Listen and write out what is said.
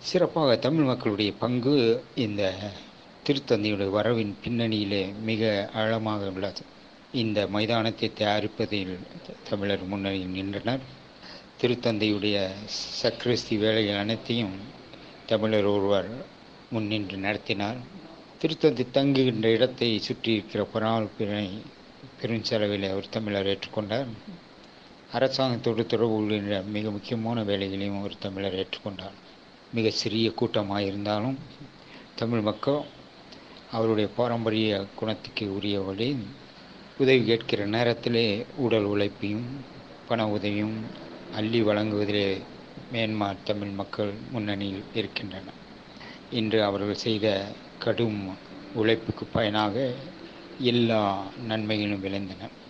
சிறப்பாக தமிழ் மக்களுடைய பங்கு இந்த திருத்தந்தையுடைய வரவின் பின்னணியிலே மிக ஆழமாக உள்ளது இந்த மைதானத்தை தயாரிப்பதில் தமிழர் முன்னணியில் நின்றனர் திருத்தந்தையுடைய சக்ரஸ்தி வேலைகள் அனைத்தையும் தமிழர் ஒருவர் முன்னின்று நடத்தினார் திருத்தந்தை தங்குகின்ற இடத்தை சுற்றி இருக்கிற பராமரிப்பினை பெருஞ்செலவில் அவர் தமிழர் ஏற்றுக்கொண்டார் அரசாங்கத்தோடு தொடர்பு கொள்கின்ற மிக முக்கியமான வேலைகளையும் ஒரு தமிழர் ஏற்றுக்கொண்டார் மிக சிறிய கூட்டமாக இருந்தாலும் தமிழ் மக்கள் அவருடைய பாரம்பரிய குணத்துக்கு உரியபடி உதவி கேட்கிற நேரத்திலே உடல் உழைப்பையும் பண உதவியும் அள்ளி வழங்குவதிலே மேன்மார் தமிழ் மக்கள் முன்னணியில் இருக்கின்றனர் இன்று அவர்கள் செய்த கடும் உழைப்புக்கு பயனாக எல்லா நன்மைகளும் விளைந்தன